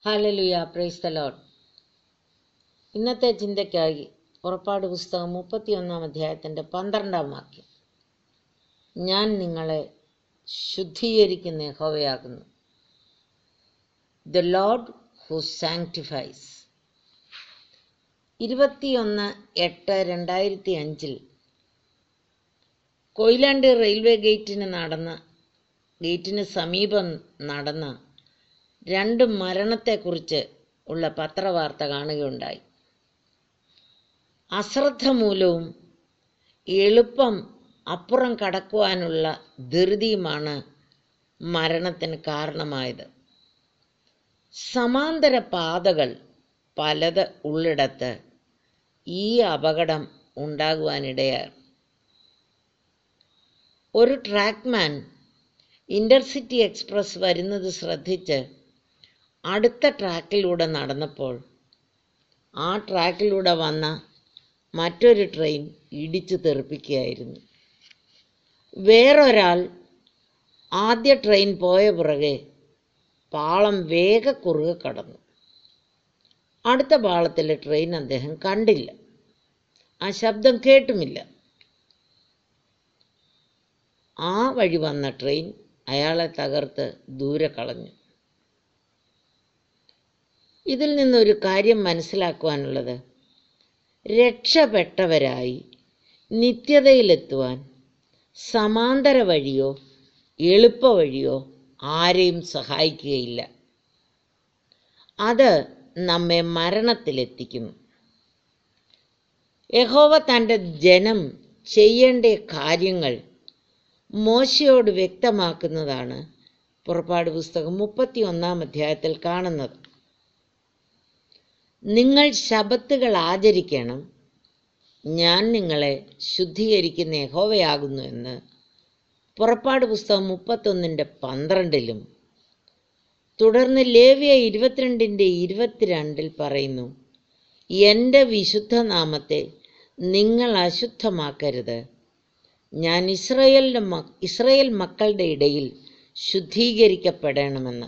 hallelujah praise the load ഇന്നത്തെ ചിന്തയ്ക്കായി പുറപ്പാട് പുസ്തകം മുപ്പത്തിയൊന്നാം അധ്യായത്തിൻ്റെ പന്ത്രണ്ടാം വാക്യം ഞാൻ നിങ്ങളെ ശുദ്ധീകരിക്കുന്ന യഹോവയാകുന്നു ദ ലോഡ് ഹു സാങ്ക്ടിഫൈസ് ഇരുപത്തിയൊന്ന് എട്ട് രണ്ടായിരത്തി അഞ്ചിൽ കൊയിലാണ്ടി റെയിൽവേ ഗേറ്റിന് നടന്ന ഗേറ്റിന് സമീപം നടന്ന രണ്ട് മരണത്തെക്കുറിച്ച് ഉള്ള പത്രവാർത്ത കാണുകയുണ്ടായി അശ്രദ്ധ മൂലവും എളുപ്പം അപ്പുറം കടക്കുവാനുള്ള ധൃതിയുമാണ് മരണത്തിന് കാരണമായത് സമാന്തര പാതകൾ പലത് ഉള്ളിടത്ത് ഈ അപകടം ഉണ്ടാകുവാനിടയായി ഒരു ട്രാക്ക്മാൻ ഇൻ്റർസിറ്റി എക്സ്പ്രസ് വരുന്നത് ശ്രദ്ധിച്ച് അടുത്ത ട്രാക്കിലൂടെ നടന്നപ്പോൾ ആ ട്രാക്കിലൂടെ വന്ന മറ്റൊരു ട്രെയിൻ ഇടിച്ചു തെറിപ്പിക്കുകയായിരുന്നു വേറൊരാൾ ആദ്യ ട്രെയിൻ പോയ പുറകെ പാളം വേഗക്കുറുകെ കടന്നു അടുത്ത പാളത്തിലെ ട്രെയിൻ അദ്ദേഹം കണ്ടില്ല ആ ശബ്ദം കേട്ടുമില്ല ആ വഴി വന്ന ട്രെയിൻ അയാളെ തകർത്ത് ദൂരെ കളഞ്ഞു ഇതിൽ നിന്നൊരു കാര്യം മനസ്സിലാക്കുവാനുള്ളത് രക്ഷപ്പെട്ടവരായി നിത്യതയിലെത്തുവാൻ സമാന്തര വഴിയോ എളുപ്പ വഴിയോ ആരെയും സഹായിക്കുകയില്ല അത് നമ്മെ മരണത്തിലെത്തിക്കുന്നു യഹോവ തൻ്റെ ജനം ചെയ്യേണ്ട കാര്യങ്ങൾ മോശയോട് വ്യക്തമാക്കുന്നതാണ് പുറപ്പാട് പുസ്തകം മുപ്പത്തി ഒന്നാം അധ്യായത്തിൽ കാണുന്നത് നിങ്ങൾ ശബത്തുകൾ ആചരിക്കണം ഞാൻ നിങ്ങളെ ശുദ്ധീകരിക്കുന്ന യഹോവയാകുന്നു എന്ന് പുറപ്പാട് പുസ്തകം മുപ്പത്തൊന്നിൻ്റെ പന്ത്രണ്ടിലും തുടർന്ന് ലേവ്യ ഇരുപത്തിരണ്ടിൻ്റെ ഇരുപത്തിരണ്ടിൽ പറയുന്നു എൻ്റെ വിശുദ്ധ നാമത്തെ നിങ്ങൾ അശുദ്ധമാക്കരുത് ഞാൻ ഇസ്രയേലിൻ്റെ മ ഇസ്രയേൽ മക്കളുടെ ഇടയിൽ ശുദ്ധീകരിക്കപ്പെടണമെന്ന്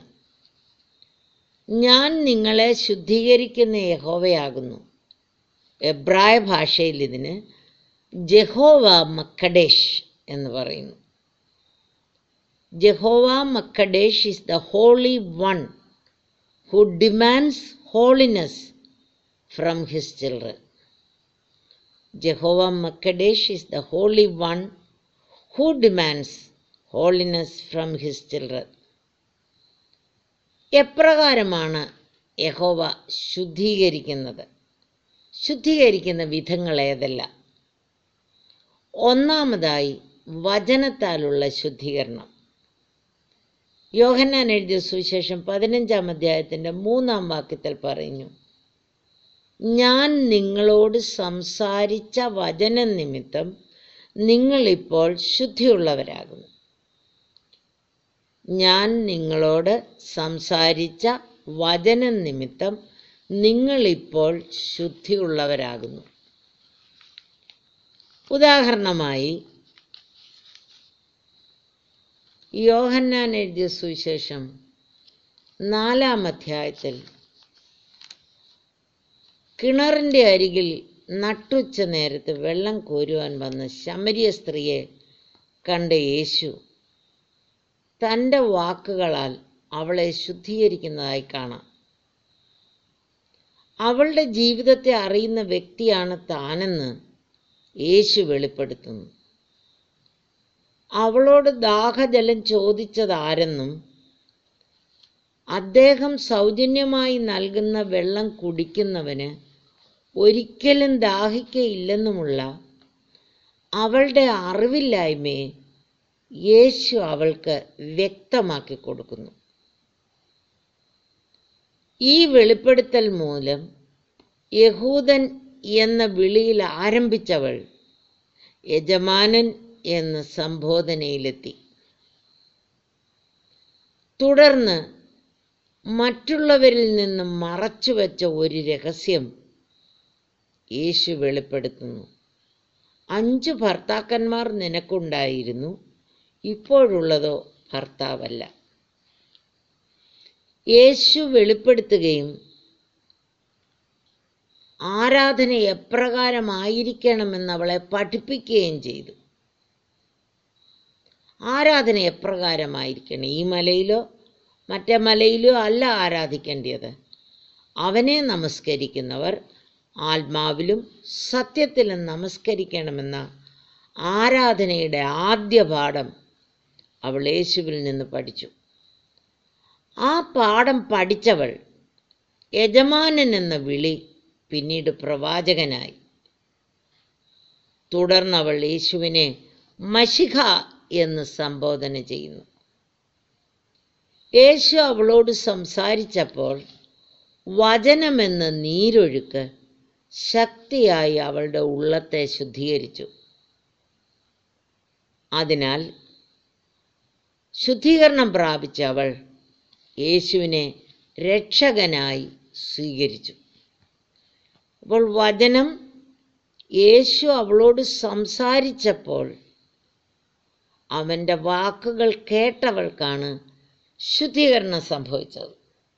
ഞാൻ നിങ്ങളെ ശുദ്ധീകരിക്കുന്ന യഹോവയാകുന്നു എബ്രായ ഭാഷയിൽ ഇതിന് ജഹോവ മക്കഡേഷ് എന്ന് പറയുന്നു Jehovah Mekaddesh is the holy one who demands holiness from his children Jehovah Mekaddesh is the holy one who demands holiness from his children എപ്രകാരമാണ് യഹോവ ശുദ്ധീകരിക്കുന്നത് ശുദ്ധീകരിക്കുന്ന വിധങ്ങൾ ഏതെല്ലാം ഒന്നാമതായി വചനത്താലുള്ള ശുദ്ധീകരണം യോഹന്നാൻ എഴുതിയ സുവിശേഷം പതിനഞ്ചാം അധ്യായത്തിൻ്റെ മൂന്നാം വാക്യത്തിൽ പറയുന്നു ഞാൻ നിങ്ങളോട് സംസാരിച്ച വചന നിമിത്തം നിങ്ങളിപ്പോൾ ശുദ്ധിയുള്ളവരാകുന്നു ഞാൻ നിങ്ങളോട് സംസാരിച്ച വചന നിമിത്തം നിങ്ങളിപ്പോൾ ശുദ്ധിയുള്ളവരാകുന്നു ഉദാഹരണമായി യോഹന്നാൻ എഴുതിയ സുവിശേഷം നാലാം അധ്യായത്തിൽ കിണറിൻ്റെ അരികിൽ നട്ടുച്ച നേരത്ത് വെള്ളം കോരുവാൻ വന്ന ശമരിയ സ്ത്രീയെ കണ്ട യേശു തൻ്റെ വാക്കുകളാൽ അവളെ ശുദ്ധീകരിക്കുന്നതായി കാണാം അവളുടെ ജീവിതത്തെ അറിയുന്ന വ്യക്തിയാണ് താനെന്ന് യേശു വെളിപ്പെടുത്തുന്നു അവളോട് ദാഹജലം ചോദിച്ചതാരെന്നും അദ്ദേഹം സൗജന്യമായി നൽകുന്ന വെള്ളം കുടിക്കുന്നവന് ഒരിക്കലും ദാഹിക്കയില്ലെന്നുമുള്ള അവളുടെ അറിവില്ലായ്മയെ യേശു അവൾക്ക് വ്യക്തമാക്കി കൊടുക്കുന്നു ഈ വെളിപ്പെടുത്തൽ മൂലം യഹൂദൻ എന്ന വിളിയിൽ ആരംഭിച്ചവൾ യജമാനൻ എന്ന സംബോധനയിലെത്തി തുടർന്ന് മറ്റുള്ളവരിൽ നിന്നും മറച്ചുവെച്ച ഒരു രഹസ്യം യേശു വെളിപ്പെടുത്തുന്നു അഞ്ചു ഭർത്താക്കന്മാർ നിനക്കുണ്ടായിരുന്നു ഇപ്പോഴുള്ളതോ ഭർത്താവല്ല യേശു വെളിപ്പെടുത്തുകയും ആരാധന എപ്രകാരമായിരിക്കണമെന്ന് അവളെ പഠിപ്പിക്കുകയും ചെയ്തു ആരാധന എപ്രകാരമായിരിക്കണം ഈ മലയിലോ മറ്റേ മലയിലോ അല്ല ആരാധിക്കേണ്ടത് അവനെ നമസ്കരിക്കുന്നവർ ആത്മാവിലും സത്യത്തിലും നമസ്കരിക്കണമെന്ന ആരാധനയുടെ ആദ്യ പാഠം അവൾ യേശുവിൽ നിന്ന് പഠിച്ചു ആ പാഠം പഠിച്ചവൾ യജമാനൻ എന്ന വിളി പിന്നീട് പ്രവാചകനായി തുടർന്ന് അവൾ യേശുവിനെ മഷിഖ എന്ന് സംബോധന ചെയ്യുന്നു യേശു അവളോട് സംസാരിച്ചപ്പോൾ വചനമെന്ന നീരൊഴുക്ക് ശക്തിയായി അവളുടെ ഉള്ളത്തെ ശുദ്ധീകരിച്ചു അതിനാൽ ശുദ്ധീകരണം പ്രാപിച്ച അവൾ യേശുവിനെ രക്ഷകനായി സ്വീകരിച്ചു അപ്പോൾ വചനം യേശു അവളോട് സംസാരിച്ചപ്പോൾ അവൻ്റെ വാക്കുകൾ കേട്ടവൾക്കാണ് ശുദ്ധീകരണം സംഭവിച്ചത്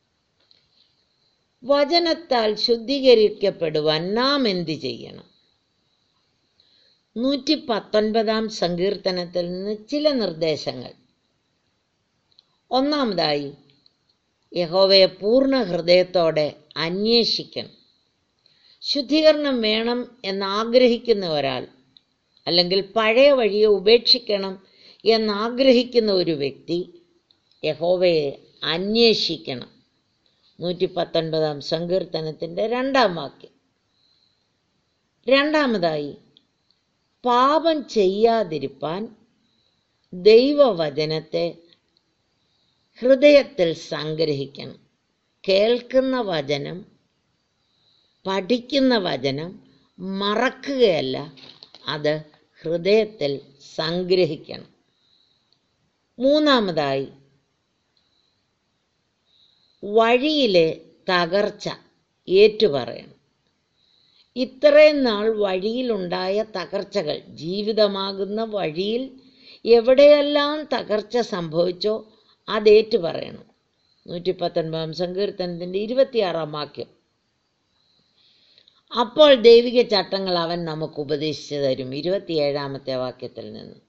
വചനത്താൽ ശുദ്ധീകരിക്കപ്പെടുവാൻ നാം എന്ത് ചെയ്യണം നൂറ്റി പത്തൊൻപതാം സങ്കീർത്തനത്തിൽ നിന്ന് ചില നിർദ്ദേശങ്ങൾ ഒന്നാമതായി യഹോവയെ പൂർണ്ണ ഹൃദയത്തോടെ അന്വേഷിക്കണം ശുദ്ധീകരണം വേണം എന്നാഗ്രഹിക്കുന്ന ഒരാൾ അല്ലെങ്കിൽ പഴയ വഴിയെ ഉപേക്ഷിക്കണം എന്നാഗ്രഹിക്കുന്ന ഒരു വ്യക്തി യഹോവയെ അന്വേഷിക്കണം നൂറ്റി പത്തൊൻപതാം സങ്കീർത്തനത്തിൻ്റെ രണ്ടാം വാക്യം രണ്ടാമതായി പാപം ചെയ്യാതിരിപ്പാൻ ദൈവവചനത്തെ ഹൃദയത്തിൽ സംഗ്രഹിക്കണം കേൾക്കുന്ന വചനം പഠിക്കുന്ന വചനം മറക്കുകയല്ല അത് ഹൃദയത്തിൽ സംഗ്രഹിക്കണം മൂന്നാമതായി വഴിയിലെ തകർച്ച ഏറ്റുപറയണം ഇത്രയും നാൾ വഴിയിലുണ്ടായ തകർച്ചകൾ ജീവിതമാകുന്ന വഴിയിൽ എവിടെയെല്ലാം തകർച്ച സംഭവിച്ചോ അതേറ്റു പറയണം നൂറ്റി പത്തൊൻപതാം സങ്കീർത്തനത്തിൻ്റെ ഇരുപത്തിയാറാം വാക്യം അപ്പോൾ ദൈവിക ചട്ടങ്ങൾ അവൻ നമുക്ക് ഉപദേശിച്ചു തരും ഇരുപത്തിയേഴാമത്തെ വാക്യത്തിൽ നിന്ന്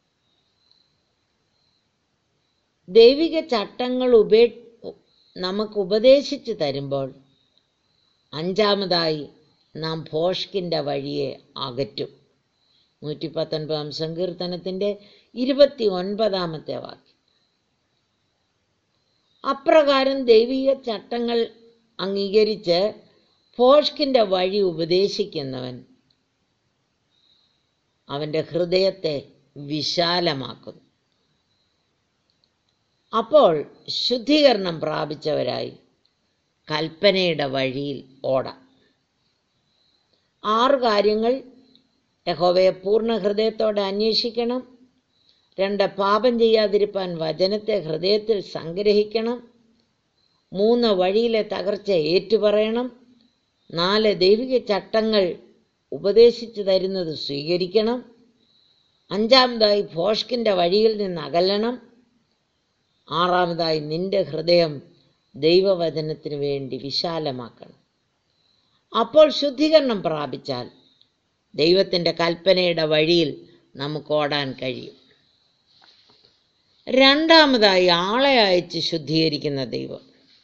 ദൈവിക ചട്ടങ്ങൾ ഉപേ നമുക്ക് ഉപദേശിച്ചു തരുമ്പോൾ അഞ്ചാമതായി നാം ഭോഷ്കിൻ്റെ വഴിയെ അകറ്റും നൂറ്റി പത്തൊൻപതാം സങ്കീർത്തനത്തിൻ്റെ ഇരുപത്തി ഒൻപതാമത്തെ വാക്യം അപ്രകാരം ദൈവിക ചട്ടങ്ങൾ അംഗീകരിച്ച് ഭോഷ്കിൻ്റെ വഴി ഉപദേശിക്കുന്നവൻ അവൻ്റെ ഹൃദയത്തെ വിശാലമാക്കുന്നു അപ്പോൾ ശുദ്ധീകരണം പ്രാപിച്ചവരായി കൽപ്പനയുടെ വഴിയിൽ ഓടാം ആറ് കാര്യങ്ങൾ യഹോവയെ പൂർണ്ണ ഹൃദയത്തോടെ അന്വേഷിക്കണം രണ്ട് പാപം ചെയ്യാതിരിപ്പാൻ വചനത്തെ ഹൃദയത്തിൽ സംഗ്രഹിക്കണം മൂന്ന് വഴിയിലെ തകർച്ച ഏറ്റുപറയണം നാല് ദൈവിക ചട്ടങ്ങൾ ഉപദേശിച്ചു തരുന്നത് സ്വീകരിക്കണം അഞ്ചാമതായി ഭോഷ്കിൻ്റെ വഴിയിൽ നിന്ന് അകലണം ആറാമതായി നിന്റെ ഹൃദയം ദൈവവചനത്തിന് വേണ്ടി വിശാലമാക്കണം അപ്പോൾ ശുദ്ധീകരണം പ്രാപിച്ചാൽ ദൈവത്തിൻ്റെ കൽപ്പനയുടെ വഴിയിൽ നമുക്ക് ഓടാൻ കഴിയും രണ്ടാമതായി ആളെ അയച്ച് ശുദ്ധീകരിക്കുന്ന ദൈവം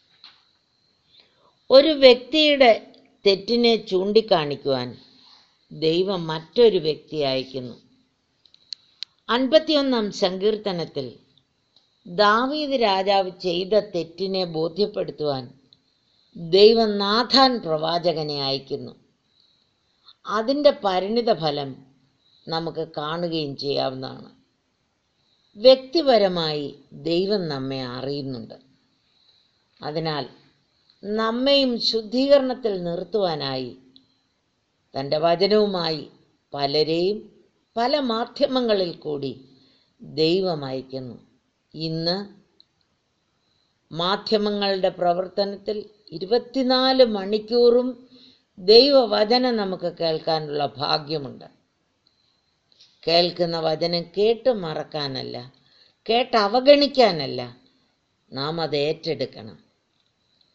ഒരു വ്യക്തിയുടെ തെറ്റിനെ ചൂണ്ടിക്കാണിക്കുവാൻ ദൈവം മറ്റൊരു വ്യക്തി അയക്കുന്നു അൻപത്തിയൊന്നാം സങ്കീർത്തനത്തിൽ ദാവീദ് രാജാവ് ചെയ്ത തെറ്റിനെ ബോധ്യപ്പെടുത്തുവാൻ ദൈവം നാഥാൻ പ്രവാചകനെ അയക്കുന്നു അതിൻ്റെ പരിണിത ഫലം നമുക്ക് കാണുകയും ചെയ്യാവുന്നതാണ് വ്യക്തിപരമായി ദൈവം നമ്മെ അറിയുന്നുണ്ട് അതിനാൽ നമ്മയും ശുദ്ധീകരണത്തിൽ നിർത്തുവാനായി തൻ്റെ വചനവുമായി പലരെയും പല മാധ്യമങ്ങളിൽ കൂടി ദൈവം അയക്കുന്നു ഇന്ന് മാധ്യമങ്ങളുടെ പ്രവർത്തനത്തിൽ ഇരുപത്തിനാല് മണിക്കൂറും ദൈവവചനം നമുക്ക് കേൾക്കാനുള്ള ഭാഗ്യമുണ്ട് കേൾക്കുന്ന വചനം കേട്ട് മറക്കാനല്ല കേട്ട് അവഗണിക്കാനല്ല നാം അത് ഏറ്റെടുക്കണം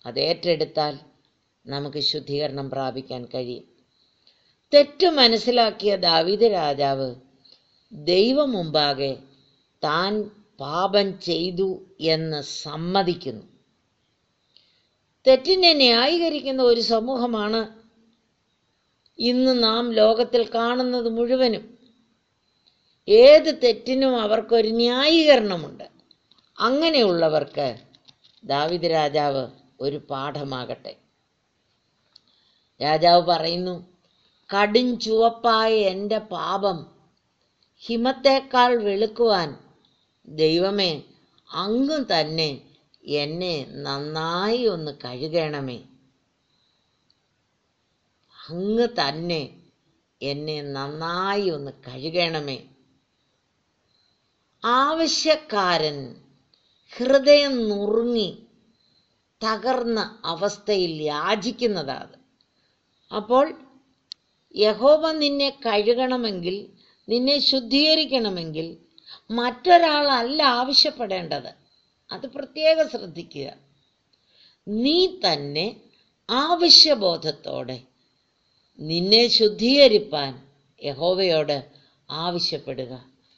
അത് ഏറ്റെടുത്താൽ നമുക്ക് ശുദ്ധീകരണം പ്രാപിക്കാൻ കഴിയും തെറ്റ് മനസ്സിലാക്കിയ ദാവീദ് രാജാവ് ദൈവം മുമ്പാകെ താൻ പാപം ചെയ്തു എന്ന് സമ്മതിക്കുന്നു തെറ്റിനെ ന്യായീകരിക്കുന്ന ഒരു സമൂഹമാണ് ഇന്ന് നാം ലോകത്തിൽ കാണുന്നത് മുഴുവനും ഏത് തെറ്റിനും അവർക്കൊരു ന്യായീകരണമുണ്ട് അങ്ങനെയുള്ളവർക്ക് ദാവിദ് രാജാവ് ഒരു പാഠമാകട്ടെ രാജാവ് പറയുന്നു കടും ചുവപ്പായ എൻ്റെ പാപം ഹിമത്തേക്കാൾ വെളുക്കുവാൻ ദൈവമേ അങ്ങ് തന്നെ എന്നെ നന്നായി ഒന്ന് കഴുകണമേ അങ്ങ് തന്നെ എന്നെ നന്നായി ഒന്ന് കഴുകണമേ ആവശ്യക്കാരൻ ഹൃദയം നുറുങ്ങി തകർന്ന അവസ്ഥയിൽ യാചിക്കുന്നതാണ് അപ്പോൾ യഹോവ നിന്നെ കഴുകണമെങ്കിൽ നിന്നെ ശുദ്ധീകരിക്കണമെങ്കിൽ മറ്റൊരാളല്ല ആവശ്യപ്പെടേണ്ടത് അത് പ്രത്യേകം ശ്രദ്ധിക്കുക നീ തന്നെ ആവശ്യബോധത്തോടെ നിന്നെ ശുദ്ധീകരിപ്പാൻ യഹോവയോട് ആവശ്യപ്പെടുക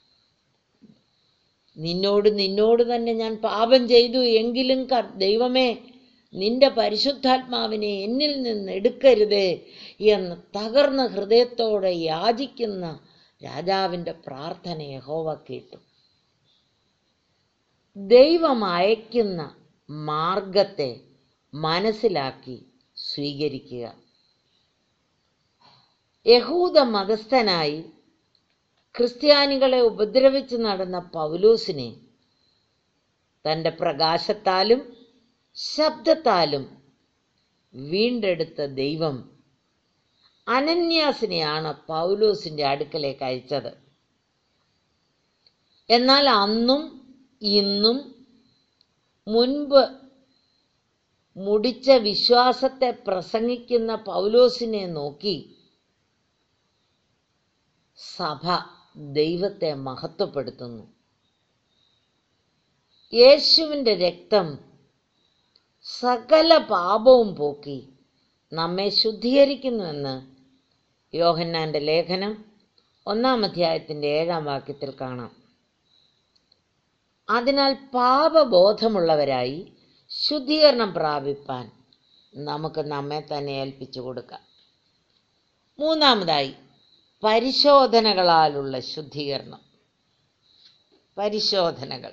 നിന്നോട് നിന്നോട് തന്നെ ഞാൻ പാപം ചെയ്തു എങ്കിലും കർ- ദൈവമേ നിന്റെ പരിശുദ്ധാത്മാവിനെ എന്നിൽ നിന്ന് എടുക്കരുതേ എന്ന് തകർന്ന ഹൃദയത്തോടെ യാചിക്കുന്ന രാജാവിൻ്റെ പ്രാർത്ഥന യഹോവ കേട്ടു ദൈവം അയക്കുന്ന മാർഗത്തെ മനസ്സിലാക്കി സ്വീകരിക്കുക യഹൂദ മതസ്ഥനായി ക്രിസ്ത്യാനികളെ ഉപദ്രവിച്ച് നടന്ന പൗലൂസിനെ തൻ്റെ പ്രകാശത്താലും ശബ്ദത്താലും വീണ്ടെടുത്ത ദൈവം അനന്യാസിനെയാണ് പൗലോസിന്റെ അടുക്കലേക്ക് അയച്ചത് എന്നാൽ അന്നും ഇന്നും മുൻപ് മുടിച്ച വിശ്വാസത്തെ പ്രസംഗിക്കുന്ന പൗലോസിനെ നോക്കി സഭ ദൈവത്തെ മഹത്വപ്പെടുത്തുന്നു യേശുവിൻ്റെ രക്തം സകല പാപവും പോക്കി നമ്മെ ശുദ്ധീകരിക്കുന്നുവെന്ന് യോഹന്നാന്റെ ലേഖനം ഒന്നാം അധ്യായത്തിൻ്റെ ഏഴാം വാക്യത്തിൽ കാണാം അതിനാൽ പാപബോധമുള്ളവരായി ശുദ്ധീകരണം പ്രാപിപ്പാൻ നമുക്ക് നമ്മെ തന്നെ ഏൽപ്പിച്ചു കൊടുക്കാം മൂന്നാമതായി പരിശോധനകളാലുള്ള ശുദ്ധീകരണം പരിശോധനകൾ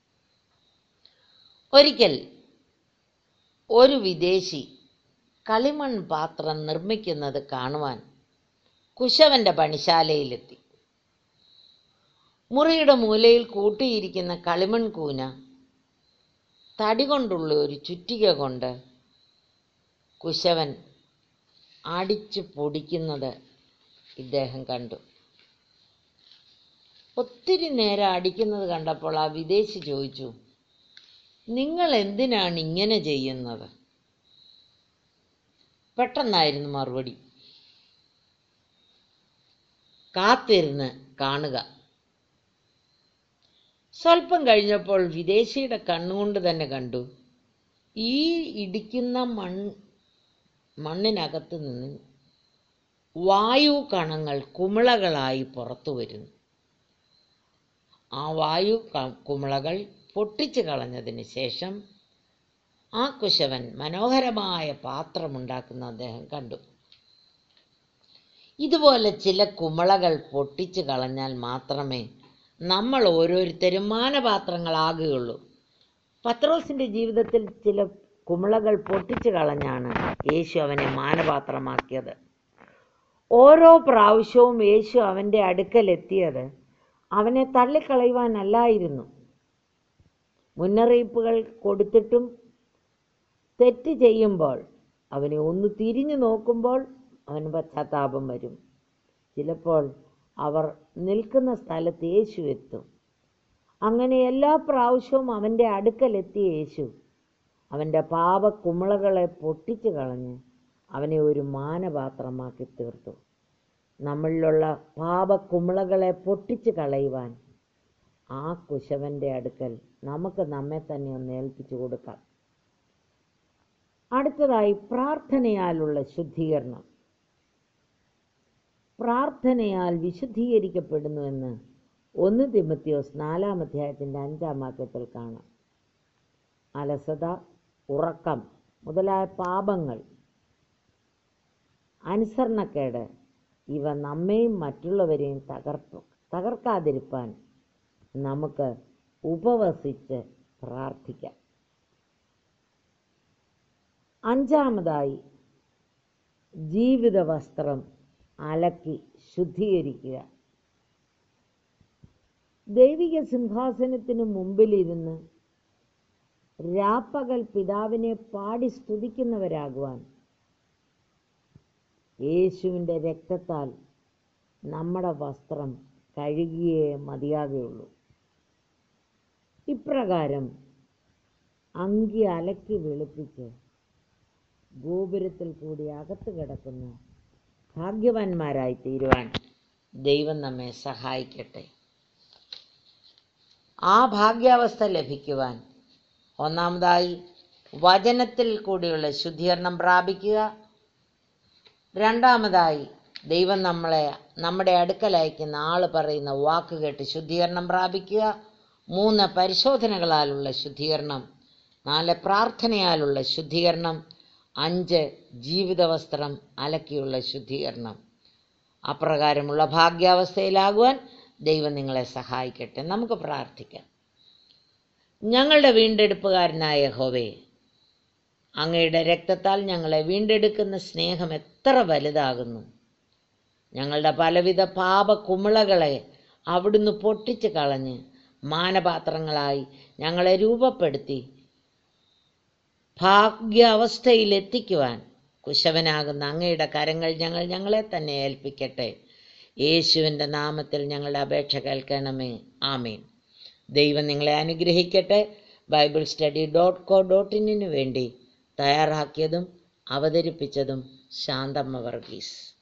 ഒരിക്കൽ ഒരു വിദേശി കളിമൺ പാത്രം നിർമ്മിക്കുന്നത് കാണുവാൻ കുശവന്റെ പണിശാലയിലെത്തി മുറിയുടെ മൂലയിൽ കൂട്ടിയിരിക്കുന്ന കളിമൺ കൂന തടി കൊണ്ടുള്ള ഒരു ചുറ്റിക കൊണ്ട് കുശവൻ അടിച്ചു പൊടിക്കുന്നത് ഇദ്ദേഹം കണ്ടു ഒത്തിരി നേരം അടിക്കുന്നത് കണ്ടപ്പോൾ ആ വിദേശി ചോദിച്ചു നിങ്ങൾ എന്തിനാണ് ഇങ്ങനെ ചെയ്യുന്നത് പെട്ടെന്നായിരുന്നു മറുപടി കാത്തിരുന്ന് കാണുക സ്വല്പം കഴിഞ്ഞപ്പോൾ വിദേശിയുടെ കണ്ണുകൊണ്ട് തന്നെ കണ്ടു ഈ ഇടിക്കുന്ന മൺ മണ്ണിനകത്ത് നിന്ന് വായു കണങ്ങൾ കുമിളകളായി പുറത്തു വരുന്നു ആ വായു ക- കുമിളകൾ പൊട്ടിച്ചു കളഞ്ഞതിന് ശേഷം ആ കുശവൻ മനോഹരമായ പാത്രമുണ്ടാക്കുന്ന അദ്ദേഹം കണ്ടു ഇതുപോലെ ചില കുമിളകൾ പൊട്ടിച്ചു കളഞ്ഞാൽ മാത്രമേ നമ്മൾ ഓരോരുത്തരും മാനപാത്രങ്ങളാകുകയുള്ളൂ പത്രോസിന്റെ ജീവിതത്തിൽ ചില കുമിളകൾ പൊട്ടിച്ചു കളഞ്ഞാണ് യേശു അവനെ മാനപാത്രമാക്കിയത് ഓരോ പ്രാവശ്യവും യേശു അവൻ്റെ അടുക്കലെത്തിയത് അവനെ തള്ളിക്കളയുവാനല്ലായിരുന്നു മുന്നറിയിപ്പുകൾ കൊടുത്തിട്ടും തെറ്റ് ചെയ്യുമ്പോൾ അവനെ ഒന്ന് തിരിഞ്ഞു നോക്കുമ്പോൾ അവന് പശ്ചാത്താപം വരും ചിലപ്പോൾ അവർ നിൽക്കുന്ന സ്ഥലത്ത് യേശു എത്തും അങ്ങനെ എല്ലാ പ്രാവശ്യവും അവൻ്റെ അടുക്കലെത്തിയ യേശു അവൻ്റെ പാപ കുമിളകളെ പൊട്ടിച്ചു കളഞ്ഞ് അവനെ ഒരു മാനപാത്രമാക്കി തീർത്തു നമ്മളിലുള്ള പാപ കുമിളകളെ പൊട്ടിച്ചു കളയുവാൻ ആ കുശവൻ്റെ അടുക്കൽ നമുക്ക് നമ്മെ തന്നെ ഒന്ന് ഏൽപ്പിച്ചു കൊടുക്കാം അടുത്തതായി പ്രാർത്ഥനയാലുള്ള ശുദ്ധീകരണം പ്രാർത്ഥനയാൽ വിശുദ്ധീകരിക്കപ്പെടുന്നുവെന്ന് ഒന്ന് തിമത്തിയോസ് നാലാം അധ്യായത്തിൻ്റെ അഞ്ചാം വാക്യത്തിൽ കാണാം അലസത ഉറക്കം മുതലായ പാപങ്ങൾ അനുസരണക്കേട് ഇവ നമ്മെയും മറ്റുള്ളവരെയും തകർപ്പ് തകർക്കാതിരിപ്പാൻ നമുക്ക് ഉപവസിച്ച് പ്രാർത്ഥിക്കാം അഞ്ചാമതായി ജീവിത വസ്ത്രം അലക്കി ശുദ്ധീകരിക്കുക ദൈവിക സിംഹാസനത്തിനു മുമ്പിലിരുന്ന് രാപ്പകൽ പിതാവിനെ പാടി സ്തുതിക്കുന്നവരാകുവാൻ യേശുവിൻ്റെ രക്തത്താൽ നമ്മുടെ വസ്ത്രം കഴുകിയേ മതിയാകുകയുള്ളൂ ഇപ്രകാരം അങ്കി അലക്കി വെളുപ്പിച്ച് ഗോപുരത്തിൽ കൂടി അകത്ത് കിടക്കുന്ന ഭാഗ്യവാന്മാരായി തീരുവാൻ ദൈവം നമ്മെ സഹായിക്കട്ടെ ആ ഭാഗ്യാവസ്ഥ ലഭിക്കുവാൻ ഒന്നാമതായി വചനത്തിൽ കൂടിയുള്ള ശുദ്ധീകരണം പ്രാപിക്കുക രണ്ടാമതായി ദൈവം നമ്മളെ നമ്മുടെ അടുക്കൽ അയക്കുന്ന ആൾ പറയുന്ന വാക്ക് കേട്ട് ശുദ്ധീകരണം പ്രാപിക്കുക മൂന്ന് പരിശോധനകളാലുള്ള ശുദ്ധീകരണം നാല് പ്രാർത്ഥനയാലുള്ള ശുദ്ധീകരണം അഞ്ച് ജീവിതവസ്ത്രം അലക്കിയുള്ള ശുദ്ധീകരണം അപ്രകാരമുള്ള ഭാഗ്യാവസ്ഥയിലാകുവാൻ ദൈവം നിങ്ങളെ സഹായിക്കട്ടെ നമുക്ക് പ്രാർത്ഥിക്കാം ഞങ്ങളുടെ വീണ്ടെടുപ്പുകാരനായ ഹോവേ അങ്ങയുടെ രക്തത്താൽ ഞങ്ങളെ വീണ്ടെടുക്കുന്ന സ്നേഹം എത്ര വലുതാകുന്നു ഞങ്ങളുടെ പലവിധ പാപ കുമിളകളെ അവിടുന്ന് പൊട്ടിച്ച് കളഞ്ഞ് മാനപാത്രങ്ങളായി ഞങ്ങളെ രൂപപ്പെടുത്തി ഭാഗ്യാവസ്ഥയിൽ എത്തിക്കുവാൻ കുശവനാകുന്ന അങ്ങയുടെ കരങ്ങൾ ഞങ്ങൾ ഞങ്ങളെ തന്നെ ഏൽപ്പിക്കട്ടെ യേശുവിൻ്റെ നാമത്തിൽ ഞങ്ങളുടെ അപേക്ഷ കേൾക്കണമേ ആമീൻ ദൈവം നിങ്ങളെ അനുഗ്രഹിക്കട്ടെ Bible study dot co dot ഇന്നിനു വേണ്ടി തയ്യാറാക്കിയതും അവതരിപ്പിച്ചതും ശാന്തമ്മ വർഗീസ്